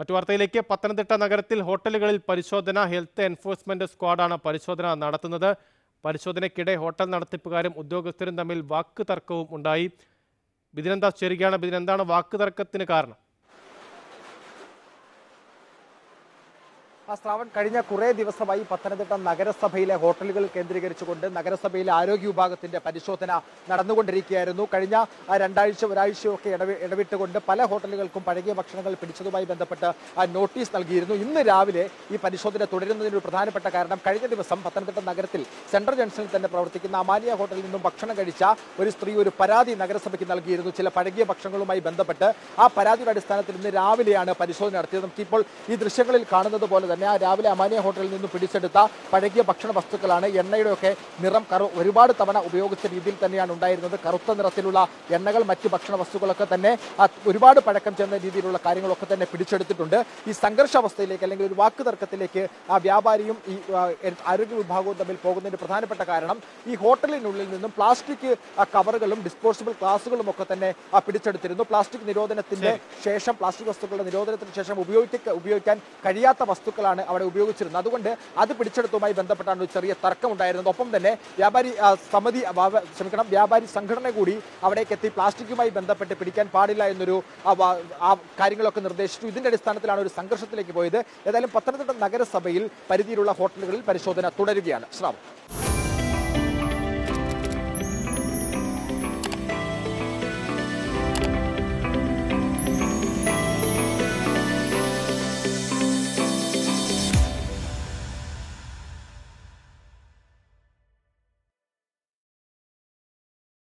മറ്റു വാർത്തയിലേക്ക് പത്തനംതിട്ട നഗരത്തിൽ ഹോട്ടലുകളിൽ പരിശോധന ഹെൽത്ത് എൻഫോഴ്സ്മെന്റ് സ്ക്വാഡാണ് പരിശോധന നടത്തുന്നത് പരിശോധനയ്ക്കിടെ ഹോട്ടൽ നടത്തിപ്പുകാരും ഉദ്യോഗസ്ഥരും തമ്മിൽ വാക്ക് തർക്കവും ഉണ്ടായി ബിദിനന്ദാസ് ചേരുകയാണ് ബിദിൻ എന്താണ് വാക്ക് തർക്കത്തിന് കാരണം ആ ശ്രാവൺ കഴിഞ്ഞ കുറേ ദിവസമായി പത്തനംതിട്ട നഗരസഭയിലെ ഹോട്ടലുകൾ കേന്ദ്രീകരിച്ചുകൊണ്ട് നഗരസഭയിലെ ആരോഗ്യ വിഭാഗത്തിന്റെ പരിശോധന നടന്നുകൊണ്ടിരിക്കുകയായിരുന്നു കഴിഞ്ഞ ആ, രണ്ടാഴ്ച ഒരാഴ്ചയൊക്കെ ഇടവി ഇടവിട്ടുകൊണ്ട് പല ഹോട്ടലുകൾക്കും പഴകിയ ഭക്ഷണങ്ങൾ പിടിച്ചതുമായി ബന്ധപ്പെട്ട് ആ, നോട്ടീസ് നൽകിയിരുന്നു ഇന്ന് രാവിലെ ഈ പരിശോധന തുടരുന്നതിന് ഒരു പ്രധാനപ്പെട്ട കാരണം കഴിഞ്ഞ ദിവസം പത്തനംതിട്ട നഗരത്തിൽ സെൻട്രൽ ജംഗ്ഷനിൽ തന്നെ പ്രവർത്തിക്കുന്ന അമാനിയ ഹോട്ടലിൽ നിന്നും ഭക്ഷണം കഴിച്ച ഒരു സ്ത്രീ ഒരു പരാതി നഗരസഭയ്ക്ക് നൽകിയിരുന്നു ചില പഴകിയ ഭക്ഷണങ്ങളുമായി ബന്ധപ്പെട്ട് ആ പരാതിയുടെ അടിസ്ഥാനത്തിൽ ഇന്ന് രാവിലെയാണ് പരിശോധന നടത്തിയത് നമുക്കിപ്പോൾ ഈ ദൃശ്യങ്ങളിൽ കാണുന്നത് പോലെ തന്നെ ആ രാവിലെ അമാനിയ ഹോട്ടലിൽ നിന്നും പിടിച്ചെടുത്ത പഴകിയ ഭക്ഷണ വസ്തുക്കളാണ് എണ്ണയുടെ ഒക്കെ നിറം കറു ഒരുപാട് തവണ ഉപയോഗിച്ച രീതിയിൽ തന്നെയാണ് ഉണ്ടായിരുന്നത് കറുത്ത നിറത്തിലുള്ള എണ്ണകൾ മറ്റ് ഭക്ഷണ വസ്തുക്കളൊക്കെ തന്നെ ആ ഒരുപാട് പഴക്കം ചെന്ന രീതിയിലുള്ള കാര്യങ്ങളൊക്കെ തന്നെ പിടിച്ചെടുത്തിട്ടുണ്ട് ഈ സംഘർഷാവസ്ഥയിലേക്ക് അല്ലെങ്കിൽ ഒരു വാക്ക് തർക്കത്തിലേക്ക് ആ വ്യാപാരിയും ഈ ആ, ആരോഗ്യ വിഭാഗവും തമ്മിൽ പോകുന്നതിന്റെ പ്രധാനപ്പെട്ട കാരണം ഈ ഹോട്ടലിനുള്ളിൽ നിന്നും പ്ലാസ്റ്റിക് ആ, കവറുകളും ഡിസ്പോസിബിൾ ഗ്ലാസുകളും ഒക്കെ തന്നെ ആ, പിടിച്ചെടുത്തിരുന്നു പ്ലാസ്റ്റിക് നിരോധനത്തിന്റെ ശേഷം പ്ലാസ്റ്റിക് വസ്തുക്കളുടെ നിരോധനത്തിന് ശേഷം ഉപയോഗിക്ക ഉപയോഗിക്കാൻ കഴിയാത്ത വസ്തുക്കളാണ് അവിടെ ഉപയോഗിച്ചിരുന്നത് അതുകൊണ്ട് അത് പിടിച്ചെടുത്തതുമായി ബന്ധപ്പെട്ടാണ് ഒരു ചെറിയ തർക്കം ഉണ്ടായിരുന്നത് ഒപ്പം തന്നെ വ്യാപാരി ആ, സമിതി ആ, വ്യാപ- ക്ഷമിക്കണം വ്യാപാരി സംഘടന കൂടി അവിടേക്ക് എത്തി പ്ലാസ്റ്റിക്കുമായി ബന്ധപ്പെട്ട് പിടിക്കാൻ പാടില്ല എന്നൊരു ആ, വാ- ആ കാര്യങ്ങളൊക്കെ നിർദ്ദേശിച്ചു ഇതിന്റെ അടിസ്ഥാനത്തിലാണ് ഒരു സംഘർഷത്തിലേക്ക് പോയത് ഏതായാലും പത്തനംതിട്ട നഗരസഭയിൽ പരിധിയിലുള്ള ഹോട്ടലുകളിൽ പരിശോധന തുടരുകയാണ് ശ്രാവൺ